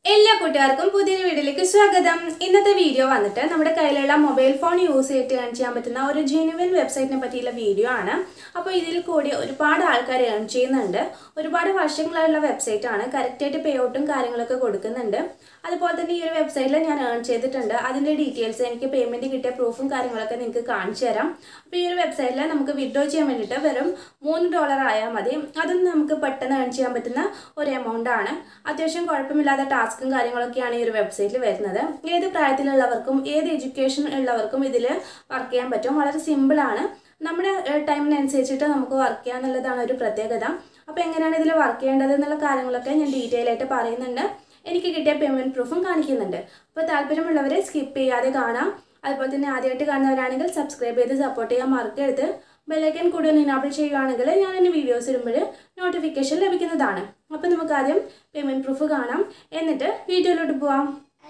എല്ലാ കൂട്ടുകാർക്കും പുതിയൊരു വീഡിയോയിലേക്ക് സ്വാഗതം ഇന്നത്തെ വീഡിയോ വന്നിട്ട് നമ്മുടെ കയ്യിലുള്ള മൊബൈൽ ഫോൺ യൂസ് ചെയ്തിട്ട് ഏൺ ചെയ്യാൻ പറ്റുന്ന ഒരു ജെനുവിൻ വെബ്സൈറ്റിനെ പറ്റിയുള്ള വീഡിയോ ആണ് അപ്പോൾ ഇതിൽ കൂടി ഒരുപാട് ആൾക്കാർ ഏൺ ചെയ്യുന്നുണ്ട് ഒരുപാട് വർഷങ്ങളായുള്ള വെബ്സൈറ്റ് ആണ് കറക്റ്റായിട്ട് പേ ഔട്ടും കാര്യങ്ങളൊക്കെ കൊടുക്കുന്നുണ്ട് അതുപോലെ തന്നെ ഈ ഒരു വെബ്സൈറ്റിൽ ഞാൻ ഏൺ ചെയ്തിട്ടുണ്ട് അതിൻ്റെ ഡീറ്റെയിൽസ് എനിക്ക് പേയ്മെൻറ്റ് കിട്ടിയ പ്രൂഫും കാര്യങ്ങളൊക്കെ നിങ്ങൾക്ക് കാണിച്ചു തരാം അപ്പോൾ ഈ ഒരു വെബ്സൈറ്റിൽ നമുക്ക് വിഡ്രോ ചെയ്യാൻ വേണ്ടിയിട്ട് വെറും മൂന്ന് ഡോളർ ആയാൽ മതി അതും നമുക്ക് പെട്ടെന്ന് ഏൺ ചെയ്യാൻ പറ്റുന്ന ഒരു എമൗണ്ട് ആണ് അത്യാവശ്യം കുഴപ്പമില്ലാത്ത ടാസ്കും കാര്യങ്ങളൊക്കെയാണ് ഈ ഒരു വെബ്സൈറ്റിൽ വരുന്നത് ഏത് പ്രായത്തിലുള്ളവർക്കും ഏത് എഡ്യൂക്കേഷൻ ഉള്ളവർക്കും ഇതിൽ വർക്ക് ചെയ്യാൻ പറ്റും വളരെ സിമ്പിളാണ് നമ്മുടെ ടൈമിനനുസരിച്ചിട്ട് നമുക്ക് വർക്ക് ചെയ്യാന്നുള്ളതാണ് ഒരു പ്രത്യേകത അപ്പോൾ എങ്ങനെയാണ് ഇതിൽ വർക്ക് ചെയ്യേണ്ടത് എന്നുള്ള കാര്യങ്ങളൊക്കെ ഞാൻ ഡീറ്റെയിൽ ആയിട്ട് പറയുന്നുണ്ട് എനിക്ക് കിട്ടിയ പേയ്മെൻറ്റ് പ്രൂഫും കാണിക്കുന്നുണ്ട് അപ്പോൾ താല്പര്യമുള്ളവരെ സ്കിപ്പ് ചെയ്യാതെ കാണാം അതുപോലെ തന്നെ ആദ്യമായിട്ട് കാണുന്നവരാണെങ്കിൽ സബ്സ്ക്രൈബ് ചെയ്ത് സപ്പോർട്ട് ചെയ്യാൻ മറക്കരുത് ബെല്ലൈക്കൻ കൂടി ഒന്ന് ഇനാബിൾ ചെയ്യുകയാണെങ്കിൽ ഞാൻ എൻ്റെ വീഡിയോസ് ഇടുമ്പോൾ നോട്ടിഫിക്കേഷൻ ലഭിക്കുന്നതാണ് അപ്പോൾ നമുക്ക് ആദ്യം പേയ്മെൻറ്റ് പ്രൂഫ് കാണാം എന്നിട്ട് വീഡിയോയിലോട്ട് പോവാം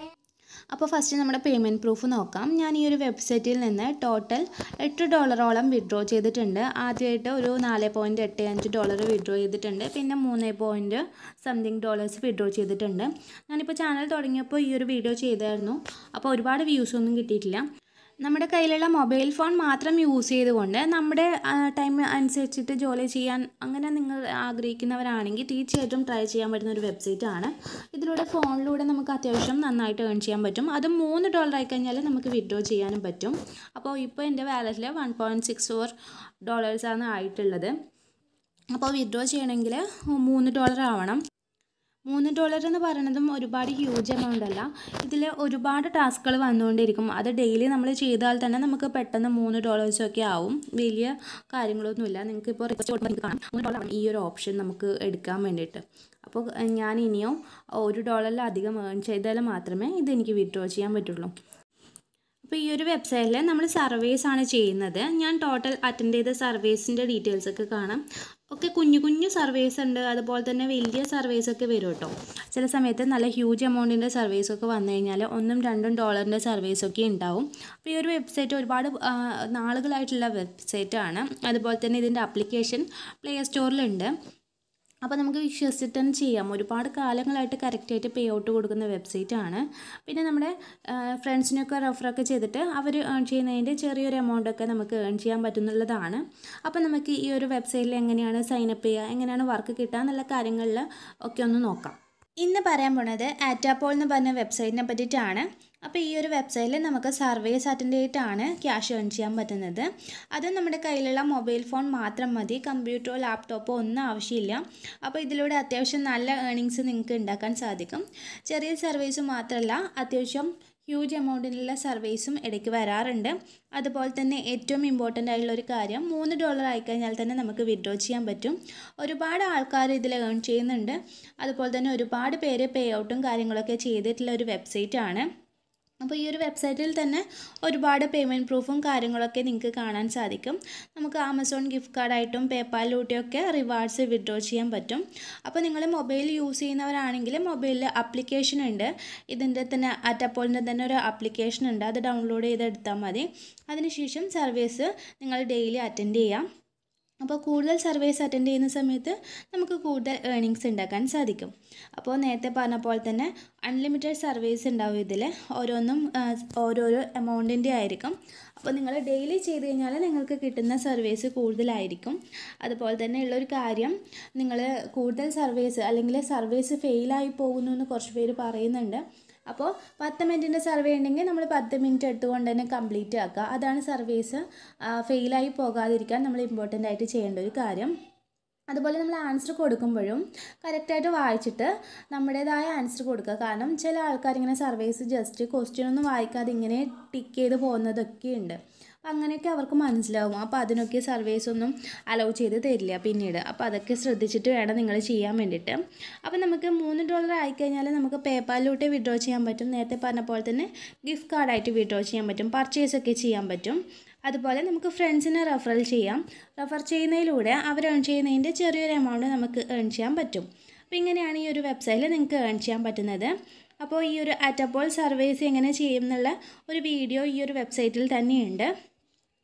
അപ്പോൾ ഫസ്റ്റ് നമ്മുടെ പേയ്മെൻറ്റ് പ്രൂഫ് നോക്കാം ഞാൻ ഈ ഒരു വെബ്സൈറ്റിൽ നിന്ന് ടോട്ടൽ എട്ട് ഡോളറോളം വിഡ്രോ ചെയ്തിട്ടുണ്ട് ആദ്യമായിട്ട് ഒരു നാല് പോയിൻറ്റ് എട്ട് അഞ്ച് ഡോളർ വിഡ്രോ ചെയ്തിട്ടുണ്ട് പിന്നെ മൂന്ന് പോയിൻറ്റ് സംതിങ് ഡോളേഴ്സ് വിഡ്രോ ചെയ്തിട്ടുണ്ട് ഞാനിപ്പോൾ ചാനൽ തുടങ്ങിയപ്പോൾ ഈ ഒരു വീഡിയോ ചെയ്തായിരുന്നു അപ്പോൾ ഒരുപാട് വ്യൂസ് ഒന്നും കിട്ടിയിട്ടില്ല നമ്മുടെ കയ്യിലുള്ള മൊബൈൽ ഫോൺ മാത്രം യൂസ് ചെയ്തുകൊണ്ട് നമ്മുടെ ടൈം അനുസരിച്ചിട്ട് ജോലി ചെയ്യാൻ അങ്ങനെ നിങ്ങൾ ആഗ്രഹിക്കുന്നവരാണെങ്കിൽ തീർച്ചയായിട്ടും ട്രൈ ചെയ്യാൻ പറ്റുന്ന ഒരു വെബ്സൈറ്റ് ആണ് ഇതിലൂടെ ഫോണിലൂടെ നമുക്ക് അത്യാവശ്യം നന്നായിട്ട് ഏൺ ചെയ്യാൻ പറ്റും അത് മൂന്ന് ഡോളർ ആയി കഴിഞ്ഞാൽ നമുക്ക് വിഡ്രോ ചെയ്യാനും പറ്റും അപ്പോൾ ഇപ്പോൾ എൻ്റെ വാലറ്റിൽ വൺ പോയിൻറ്റ് സിക്സ് ഫോർ ഡോളേഴ്സാണ് ആയിട്ടുള്ളത് അപ്പോൾ വിഡ്രോ ചെയ്യണമെങ്കിൽ മൂന്ന് ഡോളർ ആവണം മൂന്ന് ഡോളർ എന്ന് പറയുന്നതും ഒരുപാട് ഹ്യൂജ് എമൗണ്ട് അല്ല ഇതിൽ ഒരുപാട് ടാസ്കുകൾ വന്നുകൊണ്ടിരിക്കും അത് ഡെയിലി നമ്മൾ ചെയ്താൽ തന്നെ നമുക്ക് പെട്ടെന്ന് മൂന്ന് ഡോളേഴ്സൊക്കെ ആവും വലിയ കാര്യങ്ങളൊന്നുമില്ല നിങ്ങൾക്ക് ഇപ്പോൾ റിക്വസ്റ്റ് കൊടുക്കുമ്പോൾ കാണാം മൂന്ന് ഡോളറാണ് ഈ ഒരു ഓപ്ഷൻ നമുക്ക് എടുക്കാൻ വേണ്ടിയിട്ട് അപ്പോൾ ഞാൻ ഇനിയും ഒരു ഡോളറിലധികം ഏൺ ചെയ്താൽ മാത്രമേ ഇത് എനിക്ക് വിഡ്രോ ചെയ്യാൻ പറ്റുള്ളൂ അപ്പോൾ ഈ ഒരു വെബ്സൈറ്റിൽ നമ്മൾ സർവീസ് ആണ് ചെയ്യുന്നത് ഞാൻ ടോട്ടൽ അറ്റൻഡ് ചെയ്ത സർവീസിൻ്റെ ഡീറ്റെയിൽസ് ഒക്കെ കാണാം ഒക്കെ കുഞ്ഞു കുഞ്ഞു സർവീസ് ഉണ്ട് അതുപോലെ തന്നെ വലിയ സർവീസ് ഒക്കെ വരും കേട്ടോ ചില സമയത്ത് നല്ല ഹ്യൂജ് എമൗണ്ടിൻ്റെ സർവീസ് ഒക്കെ വന്നു കഴിഞ്ഞാൽ ഒന്നും രണ്ടും ഡോളറിൻ്റെ സർവീസ് ഒക്കെ ഉണ്ടാവും അപ്പോൾ ഈ ഒരു വെബ്സൈറ്റ് ഒരുപാട് നാളുകളായിട്ടുള്ള വെബ്സൈറ്റ് ആണ് അതുപോലെ തന്നെ ഇതിൻ്റെ ആപ്ലിക്കേഷൻ പ്ലേ സ്റ്റോറിലുണ്ട് അപ്പോൾ നമുക്ക് വിശ്വസിച്ചിട്ട് തന്നെ ചെയ്യാം ഒരുപാട് കാലങ്ങളായിട്ട് കറക്റ്റായിട്ട് പേ ഔട്ട് കൊടുക്കുന്ന വെബ്സൈറ്റ് ആണ് പിന്നെ നമ്മുടെ ഫ്രണ്ട്സിനൊക്കെ റെഫറൊക്കെ ചെയ്തിട്ട് അവർ ഏൺ ചെയ്യുന്നതിൻ്റെ ചെറിയൊരു എമൗണ്ട് ഒക്കെ നമുക്ക് ഏൺ ചെയ്യാൻ പറ്റുന്നുള്ളതാണ് അപ്പോൾ നമുക്ക് ഈ ഒരു വെബ്സൈറ്റിൽ എങ്ങനെയാണ് സൈനപ്പ് ചെയ്യുക എങ്ങനെയാണ് വർക്ക് കിട്ടുക എന്നുള്ള കാര്യങ്ങളിൽ ഒക്കെ ഒന്ന് നോക്കാം ഇന്ന് പറയാൻ പോണത് ആറ്റാപോൾ എന്ന് പറഞ്ഞ വെബ്സൈറ്റിനെ പറ്റിയിട്ടാണ് അപ്പോൾ ഈ ഒരു വെബ്സൈറ്റിൽ നമുക്ക് സർവീസ് അറ്റൻഡ് ചെയ്തിട്ടാണ് ക്യാഷ് ഏൺ ചെയ്യാൻ പറ്റുന്നത് അത് നമ്മുടെ കയ്യിലുള്ള മൊബൈൽ ഫോൺ മാത്രം മതി കമ്പ്യൂട്ടറോ ലാപ്ടോപ്പോ ഒന്നും ആവശ്യമില്ല അപ്പോൾ ഇതിലൂടെ അത്യാവശ്യം നല്ല ഏണിങ്സ് നിങ്ങൾക്ക് ഉണ്ടാക്കാൻ സാധിക്കും ചെറിയ സർവീസ് മാത്രമല്ല അത്യാവശ്യം ഹ്യൂജ് എമൗണ്ടിനുള്ള സർവീസും ഇടയ്ക്ക് വരാറുണ്ട് അതുപോലെ തന്നെ ഏറ്റവും ഇമ്പോർട്ടൻ്റ് ആയിട്ടുള്ള ഒരു കാര്യം മൂന്ന് ഡോളർ ആയിക്കഴിഞ്ഞാൽ തന്നെ നമുക്ക് വിഡ്രോ ചെയ്യാൻ പറ്റും ഒരുപാട് ആൾക്കാർ ഇതിൽ ഏൺ ചെയ്യുന്നുണ്ട് അതുപോലെ തന്നെ ഒരുപാട് പേര് പേ ഔട്ടും കാര്യങ്ങളൊക്കെ ചെയ്തിട്ടുള്ള ഒരു വെബ്സൈറ്റ് ആണ് അപ്പോൾ ഈ ഒരു വെബ്സൈറ്റിൽ തന്നെ ഒരുപാട് പേയ്മെൻറ്റ് പ്രൂഫും കാര്യങ്ങളൊക്കെ നിങ്ങൾക്ക് കാണാൻ സാധിക്കും നമുക്ക് ആമസോൺ ഗിഫ്റ്റ് കാർഡായിട്ടും പേപ്പാലിലൂടെയൊക്കെ റിവാർഡ്സ് വിഡ്രോ ചെയ്യാൻ പറ്റും അപ്പോൾ നിങ്ങൾ മൊബൈൽ യൂസ് ചെയ്യുന്നവരാണെങ്കിൽ മൊബൈലിൽ ആപ്ലിക്കേഷൻ ഉണ്ട് ഇതിൻ്റെ തന്നെ അറ്റപ്പോളിൻ്റെ തന്നെ ഒരു ആപ്ലിക്കേഷൻ ഉണ്ട് അത് ഡൗൺലോഡ് ചെയ്തെടുത്താൽ മതി അതിനുശേഷം സർവീസ് നിങ്ങൾ ഡെയിലി അറ്റൻഡ് ചെയ്യാം അപ്പോൾ കൂടുതൽ സർവീസ് അറ്റൻഡ് ചെയ്യുന്ന സമയത്ത് നമുക്ക് കൂടുതൽ ഏണിങ്സ് ഉണ്ടാക്കാൻ സാധിക്കും അപ്പോൾ നേരത്തെ പറഞ്ഞ പോലെ തന്നെ അൺലിമിറ്റഡ് സർവീസ് ഉണ്ടാവും ഇതിൽ ഓരോന്നും ഓരോരോ എമൗണ്ടിൻ്റെ ആയിരിക്കും അപ്പോൾ നിങ്ങൾ ഡെയിലി ചെയ്ത് കഴിഞ്ഞാൽ നിങ്ങൾക്ക് കിട്ടുന്ന സർവീസ് കൂടുതലായിരിക്കും അതുപോലെ തന്നെ ഉള്ളൊരു കാര്യം നിങ്ങൾ കൂടുതൽ സർവീസ് അല്ലെങ്കിൽ സർവീസ് ഫെയിലായി പോകുന്നു എന്ന് കുറച്ച് പേര് പറയുന്നുണ്ട് അപ്പോൾ പത്ത് മിനിറ്റിൻ്റെ സർവേ ഉണ്ടെങ്കിൽ നമ്മൾ പത്ത് മിനിറ്റ് എടുത്തുകൊണ്ട് തന്നെ കംപ്ലീറ്റ് ആക്കുക അതാണ് സർവീസ് ഫെയിലായി പോകാതിരിക്കാൻ നമ്മൾ ഇമ്പോർട്ടൻ്റ് ആയിട്ട് ചെയ്യേണ്ട ഒരു കാര്യം അതുപോലെ നമ്മൾ ആൻസർ കൊടുക്കുമ്പോഴും കറക്റ്റായിട്ട് വായിച്ചിട്ട് നമ്മുടേതായ ആൻസർ കൊടുക്കുക കാരണം ചില ആൾക്കാർ ഇങ്ങനെ സർവീസ് ജസ്റ്റ് ക്വസ്റ്റ്യൻ ഒന്നും വായിക്കാതെ ഇങ്ങനെ ടിക്ക് ചെയ്ത് പോകുന്നതൊക്കെ ഉണ്ട് അപ്പോൾ അങ്ങനെയൊക്കെ അവർക്ക് മനസ്സിലാവും അപ്പോൾ അതിനൊക്കെ സർവീസ് ഒന്നും അലൗ ചെയ്ത് തരില്ല പിന്നീട് അപ്പോൾ അതൊക്കെ ശ്രദ്ധിച്ചിട്ട് വേണം നിങ്ങൾ ചെയ്യാൻ വേണ്ടിയിട്ട് അപ്പോൾ നമുക്ക് മൂന്ന് ഡോളർ ആയിക്കഴിഞ്ഞാൽ നമുക്ക് പേപ്പാലിലൂടെ വിഡ്രോ ചെയ്യാൻ പറ്റും നേരത്തെ പറഞ്ഞ പോലെ തന്നെ ഗിഫ്റ്റ് കാർഡായിട്ട് വിഡ്രോ ചെയ്യാൻ പറ്റും പർച്ചേസ് ഒക്കെ ചെയ്യാൻ പറ്റും അതുപോലെ നമുക്ക് ഫ്രണ്ട്സിനെ റെഫറൽ ചെയ്യാം റെഫർ ചെയ്യുന്നതിലൂടെ അവർ ഏൺ ചെയ്യുന്നതിൻ്റെ ചെറിയൊരു എമൗണ്ട് നമുക്ക് ഏൺ ചെയ്യാൻ പറ്റും അപ്പോൾ ഇങ്ങനെയാണ് ഈ ഒരു വെബ്സൈറ്റിൽ നിങ്ങൾക്ക് ഏൺ ചെയ്യാൻ പറ്റുന്നത് അപ്പോൾ ഈ ഒരു അറ്റപ്പോൾ സർവീസ് എങ്ങനെ ചെയ്യും എന്നുള്ള ഒരു വീഡിയോ ഈ ഒരു വെബ്സൈറ്റിൽ തന്നെയുണ്ട്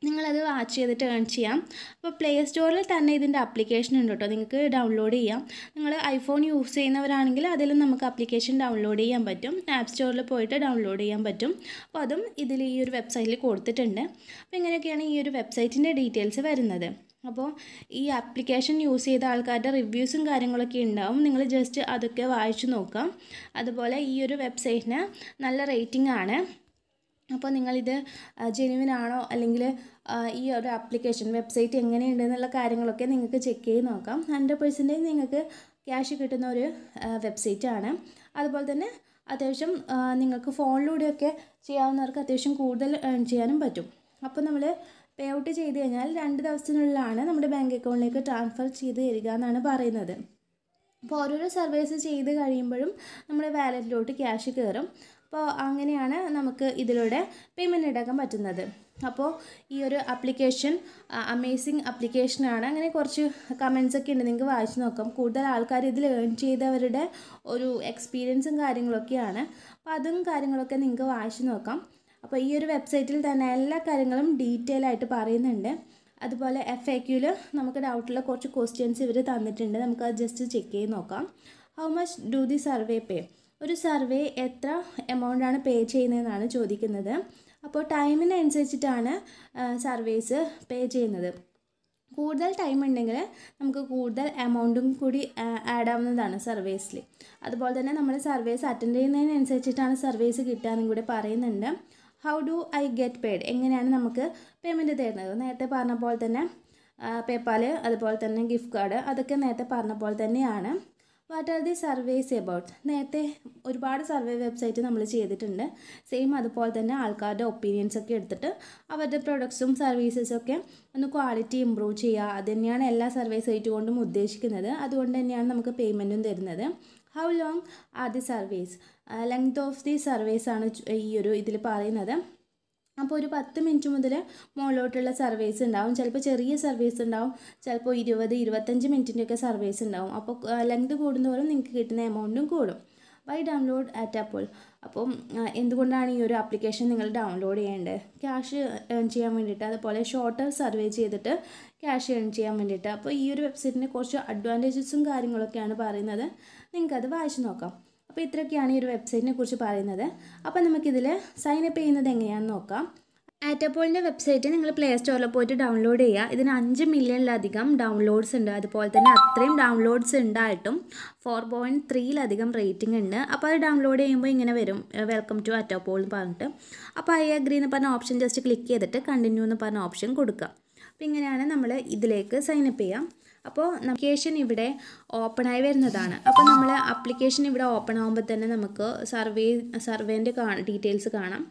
നിങ്ങളത് വാച്ച് ചെയ്തിട്ട് ഏൺ ചെയ്യാം അപ്പോൾ പ്ലേ സ്റ്റോറിൽ തന്നെ ഇതിൻ്റെ ആപ്ലിക്കേഷൻ ഉണ്ട് കേട്ടോ നിങ്ങൾക്ക് ഡൗൺലോഡ് ചെയ്യാം നിങ്ങൾ ഐഫോൺ യൂസ് ചെയ്യുന്നവരാണെങ്കിൽ അതിലും നമുക്ക് ആപ്ലിക്കേഷൻ ഡൗൺലോഡ് ചെയ്യാൻ പറ്റും ആപ്പ് സ്റ്റോറിൽ പോയിട്ട് ഡൗൺലോഡ് ചെയ്യാൻ പറ്റും അപ്പോൾ അതും ഇതിൽ ഈ ഒരു വെബ്സൈറ്റിൽ കൊടുത്തിട്ടുണ്ട് അപ്പോൾ ഇങ്ങനെയൊക്കെയാണ് ഈ ഒരു വെബ്സൈറ്റിൻ്റെ ഡീറ്റെയിൽസ് വരുന്നത് അപ്പോൾ ഈ ആപ്ലിക്കേഷൻ യൂസ് ചെയ്ത ആൾക്കാരുടെ റിവ്യൂസും കാര്യങ്ങളൊക്കെ ഉണ്ടാവും നിങ്ങൾ ജസ്റ്റ് അതൊക്കെ വായിച്ചു നോക്കാം അതുപോലെ ഈ ഒരു വെബ്സൈറ്റിന് നല്ല റേറ്റിംഗ് ആണ് അപ്പോൾ നിങ്ങളിത് ജെനുവിൻ ആണോ അല്ലെങ്കിൽ ഈ ഒരു ആപ്ലിക്കേഷൻ വെബ്സൈറ്റ് എങ്ങനെയുണ്ട് എന്നുള്ള കാര്യങ്ങളൊക്കെ നിങ്ങൾക്ക് ചെക്ക് ചെയ്ത് നോക്കാം ഹൺഡ്രഡ് പെർസെൻറ്റേജ് നിങ്ങൾക്ക് ക്യാഷ് കിട്ടുന്ന ഒരു വെബ്സൈറ്റ് ആണ് അതുപോലെ തന്നെ അത്യാവശ്യം നിങ്ങൾക്ക് ഫോണിലൂടെയൊക്കെ ചെയ്യാവുന്നവർക്ക് അത്യാവശ്യം കൂടുതൽ ഏൺ ചെയ്യാനും പറ്റും അപ്പോൾ നമ്മൾ പേ ഔട്ട് ചെയ്ത് കഴിഞ്ഞാൽ രണ്ട് ദിവസത്തിനുള്ളിലാണ് നമ്മുടെ ബാങ്ക് അക്കൗണ്ടിലേക്ക് ട്രാൻസ്ഫർ ചെയ്ത് തരിക എന്നാണ് പറയുന്നത് അപ്പോൾ ഓരോരോ സർവീസ് ചെയ്ത് കഴിയുമ്പോഴും നമ്മുടെ വാലറ്റിലോട്ട് ക്യാഷ് കയറും അപ്പോൾ അങ്ങനെയാണ് നമുക്ക് ഇതിലൂടെ പേയ്മെൻറ്റ് എടുക്കാൻ പറ്റുന്നത് അപ്പോൾ ഈ ഒരു ആപ്ലിക്കേഷൻ അമേസിങ് ആപ്ലിക്കേഷനാണ് അങ്ങനെ കുറച്ച് കമൻസ് ഒക്കെ ഉണ്ട് നിങ്ങൾക്ക് വായിച്ച് നോക്കാം കൂടുതൽ ആൾക്കാർ ഇതിൽ ഏൺ ചെയ്തവരുടെ ഒരു എക്സ്പീരിയൻസും കാര്യങ്ങളൊക്കെയാണ് അപ്പോൾ അതും കാര്യങ്ങളൊക്കെ നിങ്ങൾക്ക് വായിച്ച് നോക്കാം അപ്പോൾ ഈ ഒരു വെബ്സൈറ്റിൽ തന്നെ എല്ലാ കാര്യങ്ങളും ഡീറ്റെയിൽ ആയിട്ട് പറയുന്നുണ്ട് അതുപോലെ എഫ് എ ക്യൂവിൽ നമുക്ക് ഡൗട്ടുള്ള കുറച്ച് ക്വസ്റ്റ്യൻസ് ഇവർ തന്നിട്ടുണ്ട് നമുക്ക് അത് ജസ്റ്റ് ചെക്ക് ചെയ്ത് നോക്കാം how much do the survey pay ഒരു സർവേ എത്ര എമൗണ്ട് ആണ് പേ ചെയ്യുന്നതെന്നാണ് ചോദിക്കുന്നത് അപ്പോൾ ടൈമിനനുസരിച്ചിട്ടാണ് സർവീസ് പേ ചെയ്യുന്നത് കൂടുതൽ ടൈം ഉണ്ടെങ്കിൽ നമുക്ക് കൂടുതൽ എമൗണ്ടും കൂടി ആഡ് ആവുന്നതാണ് സർവീസിൽ അതുപോലെ തന്നെ നമ്മൾ സർവീസ് അറ്റൻഡ് ചെയ്യുന്നതിനനുസരിച്ചിട്ടാണ് സർവീസ് കിട്ടുകയെന്നും കൂടി പറയുന്നുണ്ട് how do I get paid എങ്ങനെയാണ് നമുക്ക് പേയ്മെൻറ്റ് തരുന്നത് നേരത്തെ പറഞ്ഞ പോലെ തന്നെ പേപ്പാൽ അതുപോലെ തന്നെ ഗിഫ്റ്റ് കാർഡ് അതൊക്കെ നേരത്തെ പറഞ്ഞ പോലെ തന്നെയാണ് what are the surveys about നേരത്തെ ഒരുപാട് സർവേ വെബ്സൈറ്റ് നമ്മൾ ചെയ്തിട്ടുണ്ട് സെയിം അതുപോലെ തന്നെ ആൾക്കാരുടെ ഒപ്പീനിയൻസ് ഒക്കെ എടുത്തിട്ട് അവരുടെ പ്രൊഡക്ട്സും സർവീസസും ഒക്കെ ഒന്ന് ക്വാളിറ്റി ഇമ്പ്രൂവ് ചെയ്യുക അത് തന്നെയാണ് എല്ലാ സർവേ സൈറ്റ് കൊണ്ടും ഉദ്ദേശിക്കുന്നത് അതുകൊണ്ട് തന്നെയാണ് നമുക്ക് പേയ്മെൻറ്റും തരുന്നത് how long are the service length of the service ആണ് ഈ ഒരു ഇതിൽ പറയുന്നത് അപ്പോൾ ഒരു പത്ത് മിനിറ്റ് മുതൽ മുകളിലോട്ടുള്ള സർവീസ് ഉണ്ടാവും ചിലപ്പോൾ ചെറിയ സർവീസ് ഉണ്ടാവും ചിലപ്പോൾ ഇരുപത് ഇരുപത്തഞ്ച് മിനിറ്റിൻ്റെയൊക്കെ സർവീസ് ഉണ്ടാവും അപ്പോൾ ലെങ്ത് കൂടുന്തോറും നിങ്ങൾക്ക് കിട്ടുന്ന എമൗണ്ടും കൂടും വൈ ഡൗൺലോഡ് ആറ്റ് അപ്പോൾ അപ്പം എന്തുകൊണ്ടാണ് ഈ ഒരു ആപ്ലിക്കേഷൻ നിങ്ങൾ ഡൗൺലോഡ് ചെയ്യേണ്ടത് ക്യാഷ് ഏൺ ചെയ്യാൻ വേണ്ടിയിട്ട് അതുപോലെ ഷോർട്ട് സർവേ ചെയ്തിട്ട് ക്യാഷ് ഏൺ ചെയ്യാൻ വേണ്ടിയിട്ട് അപ്പോൾ ഈ ഒരു വെബ്സൈറ്റിന് കുറച്ച് അഡ്വാൻറ്റേജസും കാര്യങ്ങളൊക്കെയാണ് പറയുന്നത് നിങ്ങൾക്കത് വായിച്ച് നോക്കാം അപ്പോൾ ഇത്രയൊക്കെയാണ് ഈ ഒരു വെബ്സൈറ്റിനെ കുറിച്ച് പറയുന്നത് അപ്പോൾ നമുക്കിതിൽ സൈൻ അപ്പ് ചെയ്യുന്നത് എങ്ങനെയാണെന്ന് നോക്കാം ആറ്റപ്പോളിൻ്റെ വെബ്സൈറ്റ് നിങ്ങൾ പ്ലേ സ്റ്റോറിൽ പോയിട്ട് ഡൗൺലോഡ് ചെയ്യുക ഇതിന് അഞ്ച് മില്യണിലധികം ഡൗൺലോഡ്സ് ഉണ്ട് അതുപോലെ തന്നെ അത്രയും ഡൗൺലോഡ്സ് ഉണ്ടായിട്ടും ഫോർ പോയിൻറ്റ് ത്രീയിലധികം റേറ്റിംഗ് ഉണ്ട് അപ്പോൾ അത് ഡൗൺലോഡ് ചെയ്യുമ്പോൾ ഇങ്ങനെ വരും വെൽക്കം ടു അറ്റോപോൾ എന്ന് പറഞ്ഞിട്ട് അപ്പോൾ ഐ അഗ്രി എന്ന് പറഞ്ഞ ഓപ്ഷൻ ജസ്റ്റ് ക്ലിക്ക് ചെയ്തിട്ട് കണ്ടിന്യൂ എന്ന് പറഞ്ഞ ഓപ്ഷൻ കൊടുക്കുക അപ്പോൾ ഇങ്ങനെയാണ് നമ്മൾ ഇതിലേക്ക് സൈൻ അപ്പ് ചെയ്യാം അപ്പോൾ അപ്ലിക്കേഷൻ ഇവിടെ ഓപ്പണായി വരുന്നതാണ് അപ്പോൾ നമ്മൾ അപ്ലിക്കേഷൻ ഇവിടെ ഓപ്പൺ ആകുമ്പോൾ തന്നെ നമുക്ക് സർവേ സർവേൻ്റെ കാ ഡീറ്റെയിൽസ് കാണാം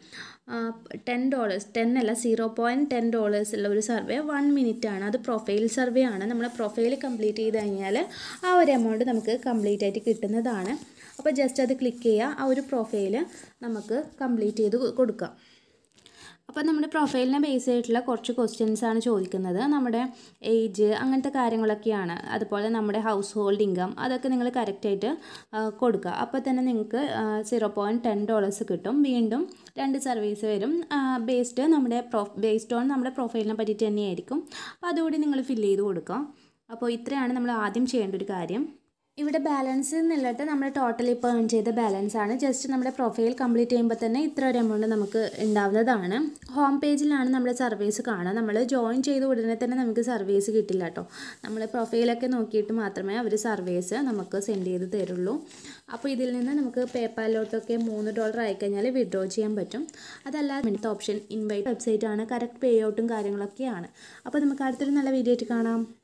ടെൻ ഡോളേഴ്സ് ടെൻ അല്ല സീറോ പോയിൻറ്റ് ടെൻ ഡോളേഴ്സ് ഉള്ള ഒരു സർവേ വൺ മിനിറ്റ് ആണ് അത് പ്രൊഫൈൽ സർവേ ആണ് നമ്മൾ പ്രൊഫൈൽ കംപ്ലീറ്റ് ചെയ്ത് കഴിഞ്ഞാൽ ആ ഒരു എമൗണ്ട് നമുക്ക് കംപ്ലീറ്റ് ആയിട്ട് കിട്ടുന്നതാണ് അപ്പോൾ ജസ്റ്റ് അത് ക്ലിക്ക് ചെയ്യുക ആ ഒരു പ്രൊഫൈൽ നമുക്ക് കംപ്ലീറ്റ് ചെയ്ത് കൊടുക്കാം അപ്പോൾ നമ്മുടെ പ്രൊഫൈലിനെ ബേസ് ചെയ്തിട്ടുള്ള കുറച്ച് ക്വസ്റ്റ്യൻസ് ആണ് ചോദിക്കുന്നത് നമ്മുടെ ഏജ് അങ്ങനത്തെ കാര്യങ്ങളൊക്കെയാണ് അതുപോലെ നമ്മുടെ ഹൗസ് ഹോൾഡ് ഇൻകം അതൊക്കെ നിങ്ങൾ കറക്റ്റായിട്ട് കൊടുക്കുക അപ്പോൾ തന്നെ നിങ്ങൾക്ക് സീറോ പോയിൻറ്റ് ടെൻ ഡോളേഴ്സ് കിട്ടും വീണ്ടും രണ്ട് സർവീസ് വരും ബേസ്ഡ് നമ്മുടെ പ്രൊ ബേസ്ഡ് ഓൺ നമ്മുടെ പ്രൊഫൈലിനെ പറ്റിയിട്ട് തന്നെയായിരിക്കും അപ്പോൾ അതുകൂടി നിങ്ങൾ ഫില്ല് ചെയ്ത് കൊടുക്കാം അപ്പോൾ ഇത്രയാണ് നമ്മൾ ആദ്യം ചെയ്യേണ്ട ഒരു കാര്യം ഇവിടെ ബാലൻസ് എന്നുള്ളത് നമ്മൾ ടോട്ടൽ ഇപ്പോൾ ഏൺ ചെയ്ത ബാലൻസ് ആണ് ജസ്റ്റ് നമ്മുടെ പ്രൊഫൈൽ കംപ്ലീറ്റ് ചെയ്യുമ്പോൾ തന്നെ ഇത്ര ഒരു എമൗണ്ട് നമുക്ക് ഉണ്ടാവുന്നതാണ് ഹോം പേജിലാണ് നമ്മുടെ സർവീസ് കാണുക നമ്മൾ ജോയിൻ ചെയ്ത ഉടനെ തന്നെ നമുക്ക് സർവീസ് കിട്ടില്ല കേട്ടോ നമ്മൾ പ്രൊഫൈലൊക്കെ നോക്കിയിട്ട് മാത്രമേ അവർ സർവീസ് നമുക്ക് സെൻഡ് ചെയ്ത് തരുള്ളൂ അപ്പോൾ ഇതിൽ നിന്ന് നമുക്ക് പേപ്പാലിലോട്ടൊക്കെ മൂന്ന് ഡോളർ ആയിക്കഴിഞ്ഞാൽ വിഡ്രോ ചെയ്യാൻ പറ്റും അതല്ലാതെ അടുത്ത ഓപ്ഷൻ ഇൻവൈറ്റ് വെബ്സൈറ്റ് ആണ് കറക്റ്റ് പേ ഔട്ടും കാര്യങ്ങളൊക്കെയാണ് അപ്പോൾ നമുക്ക് അടുത്തൊരു നല്ല വീഡിയോ ആയിട്ട് കാണാം